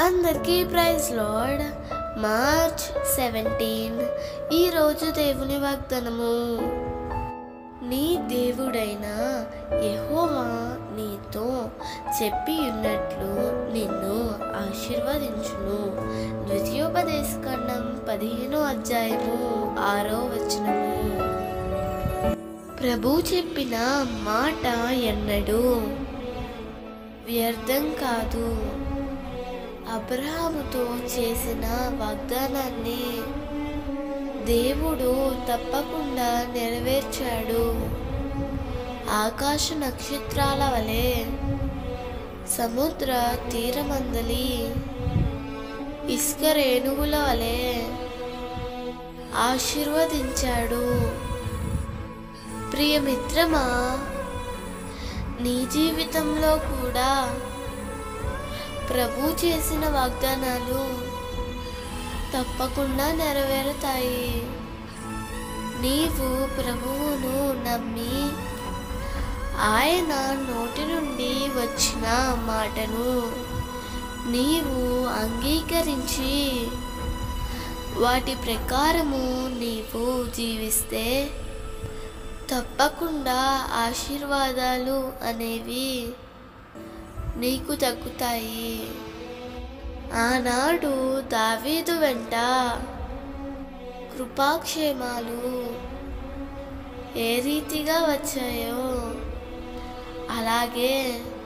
అందరికీ praise lord March seventeen ఈరోజు దేవుని వాగ్దానము నీ దేవుడైన యెహోవా నీతో చెప్పి ఉన్నట్లు నిన్ను ఆశీర్వదించును ద్వితీయోపదేశకాండం పదిహేనో అధ్యాయము ఆరో వచనము ప్రభు చెప్పిన మాట ఎన్నడూ వ్యర్థం కాదు అబ్రహాముతో చేసిన వాగ్దానాన్ని దేవుడు తప్పకుండా నెరవేర్చాడు ఆకాశ నక్షత్రాల వలె సముద్ర తీరమందలి ఇసుక రేణువుల వలె ఆశీర్వదించాడు ప్రియమిత్రమా నీ జీవితంలో కూడా ప్రభు చేసిన వాగ్దానాలు తప్పకుండా నెరవేరుతాయి నీవు ప్రభువును నమ్మి ఆయన నోటి నుండి వచ్చిన మాటను నీవు అంగీకరించి వాటి ప్రకారము నీవు జీవిస్తే తప్పకుండా ఆశీర్వాదాలు అనేవి నీకు దక్కుతాయి ఆనాడు దావీదు వెంట కృపాక్షేమాలు ఏ రీతిగా వచ్చాయో అలాగే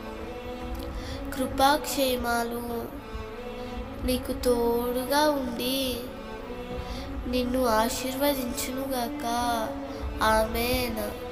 కృపాక్షేమాలు నీకు తోడుగా ఉండి నిన్ను ఆశీర్వదించునుగాక ఆమెన్